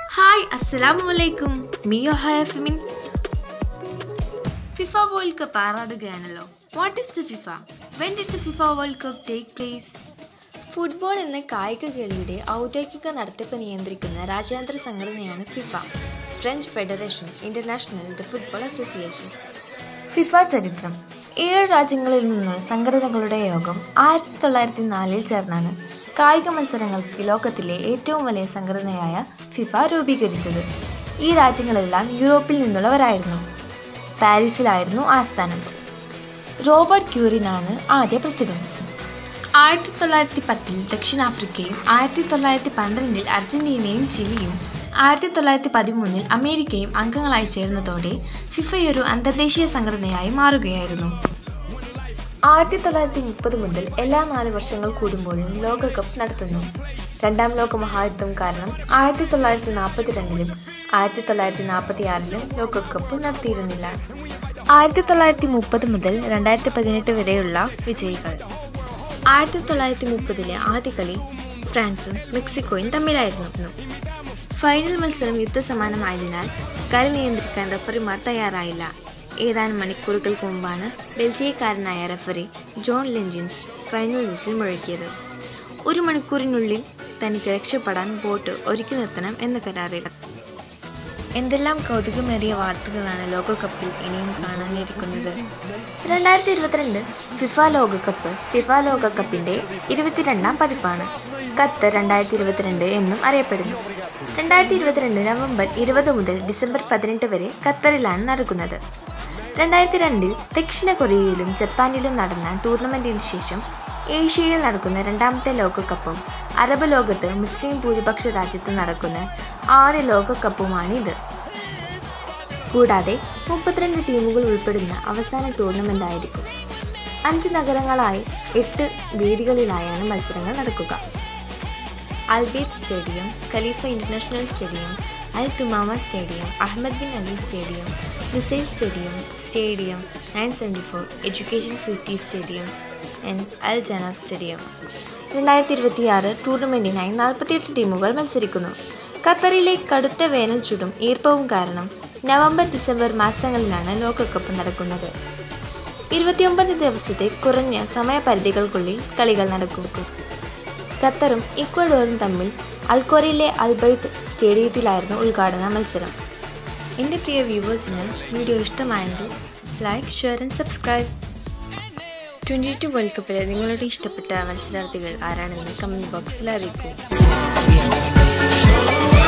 hi അസ്സലാമു അലൈക്കും മിയോ ഹായഫിമിൻ ഫിഫ വേൾഡ് കപ്പ് ആറാടുകയാണല്ലോ what is the FIFA when did the FIFA world cup take place football എന്ന കായിക കളിയുടെ ഔദ്യോഗിക നടത്തിപ്പ് നിയന്ത്രിക്കുന്ന രാജ്യാന്തര സംഘടനയാണ് FIFA French federation international the football association FIFA ചരിത്രം ഏഴ് രാജ്യങ്ങളിൽ നിന്നുള്ള സംഘടനകളുടെ യോഗം ആയിരത്തി തൊള്ളായിരത്തി നാലിൽ ചേർന്നാണ് കായിക മത്സരങ്ങൾക്ക് ലോകത്തിലെ ഏറ്റവും വലിയ സംഘടനയായ ഫിഫ രൂപീകരിച്ചത് ഈ രാജ്യങ്ങളെല്ലാം യൂറോപ്പിൽ നിന്നുള്ളവരായിരുന്നു പാരീസിലായിരുന്നു ആസ്ഥാനം റോബർട്ട് ക്യൂറിനാണ് ആദ്യ പ്രസിഡന്റ് ആയിരത്തി തൊള്ളായിരത്തി പത്തിൽ ദക്ഷിണാഫ്രിക്കയും ആയിരത്തി തൊള്ളായിരത്തി പന്ത്രണ്ടിൽ അർജന്റീനയും ചിലിയും ആയിരത്തി തൊള്ളായിരത്തി പതിമൂന്നിൽ അമേരിക്കയും അംഗങ്ങളായി ചേർന്നതോടെ ഫിഫയൊരു അന്തർദേശീയ സംഘടനയായി മാറുകയായിരുന്നു ആയിരത്തി തൊള്ളായിരത്തി മുപ്പത് മുതൽ എല്ലാ നാല് വർഷങ്ങൾ കൂടുമ്പോഴും ലോകകപ്പ് നടത്തുന്നു രണ്ടാം ലോക മഹായുദ്ധം കാരണം ആയിരത്തി തൊള്ളായിരത്തി നാൽപ്പത്തി രണ്ടിലും ആയിരത്തി തൊള്ളായിരത്തി നാൽപ്പത്തി ആറിലും ലോകകപ്പ് നടത്തിയിരുന്നില്ല ആയിരത്തി തൊള്ളായിരത്തി മുപ്പത് മുതൽ രണ്ടായിരത്തി പതിനെട്ട് വരെയുള്ള വിജയികൾ ആയിരത്തി തൊള്ളായിരത്തി മുപ്പതിലെ ആദ്യ കളി ഫ്രാൻസും മെക്സിക്കോയും തമ്മിലായിരുന്നു ഫൈനൽ മത്സരം യുദ്ധസമാനമായതിനാൽ കളി നിയന്ത്രിക്കാൻ റഫറിമാർ തയ്യാറായില്ല ഏതാനും മണിക്കൂറുകൾക്ക് മുമ്പാണ് ബെൽജിയക്കാരനായ റഫറി ജോൺ ലെഞ്ചിൻസ് ഫൈനൽ വിസിൽ മുഴക്കിയത് ഒരു മണിക്കൂറിനുള്ളിൽ തനിക്ക് രക്ഷപ്പെടാൻ ബോട്ട് ഒരുക്കി നിർത്തണം എന്ന് കരാറിട എന്തെല്ലാം കൗതുകമേറിയ വാർത്തകളാണ് ലോകകപ്പിൽ ഇനിയും കാണാനിരിക്കുന്നത് രണ്ടായിരത്തി ഇരുപത്തിരണ്ട് ഫിഫ ലോകകപ്പ് ഫിഫ ലോകകപ്പിന്റെ ഇരുപത്തിരണ്ടാം പതിപ്പാണ് ഖത്തർ രണ്ടായിരത്തി ഇരുപത്തിരണ്ട് എന്നും അറിയപ്പെടുന്നു രണ്ടായിരത്തി ഇരുപത്തിരണ്ട് നവംബർ ഇരുപത് മുതൽ ഡിസംബർ പതിനെട്ട് വരെ ഖത്തറിലാണ് നടക്കുന്നത് രണ്ടായിരത്തി രണ്ടിൽ ദക്ഷിണ കൊറിയയിലും ജപ്പാനിലും നടന്ന ടൂർണമെന്റിന് ശേഷം ഏഷ്യയിൽ നടക്കുന്ന രണ്ടാമത്തെ ലോകകപ്പും അറബ് ലോകത്ത് മുസ്ലിം ഭൂരിപക്ഷ രാജ്യത്ത് നടക്കുന്ന ആദ്യ ലോകകപ്പുമാണിത് കൂടാതെ മുപ്പത്തിരണ്ട് ടീമുകൾ ഉൾപ്പെടുന്ന അവസാന ടൂർണമെന്റ് ആയിരിക്കും അഞ്ച് നഗരങ്ങളായി എട്ട് വേദികളിലായാണ് മത്സരങ്ങൾ നടക്കുക Al Bayt stadium Khalifa international stadium Al Thumama stadium Ahmad bin Ali stadium Lusail stadium stadium nine seventy four education city stadium and Al Janoub stadium രണ്ടായിരത്തി ഇരുപത്തിയാറ് ടൂർണമെൻറ്റിനായി നാൽപ്പത്തിയെട്ട് ടീമുകൾ മത്സരിക്കുന്നു ഖത്തറിലെ കടുത്ത വേനൽ ചൂടും ഈർപ്പവും കാരണം നവംബർ ഡിസംബർ മാസങ്ങളിലാണ് ലോകകപ്പ് നടക്കുന്നത് ഇരുപത്തിയൊമ്പത് ദിവസത്തെ കുറഞ്ഞ സമയപരിധികൾക്കുള്ളിൽ കളികൾ നടക്കും ഖത്തറും ഇക്വഡോറും തമ്മിൽ അൽക്കോറയിലെ അൽബൈത്ത് സ്റ്റേഡിയത്തിലായിരുന്നു ഉദ്ഘാടന മത്സരം എൻ്റെ പ്രിയ വ്യൂവേഴ്സിന് വീഡിയോ ഇഷ്ടമായെങ്കിൽ like share and subscribe twenty two world കപ്പിലെ നിങ്ങളുടെ ഇഷ്ടപ്പെട്ട മത്സരാർത്ഥികൾ ആരാണെന്ന് കമൻറ്റ് ബോക്സിൽ അറിയിക്കൂ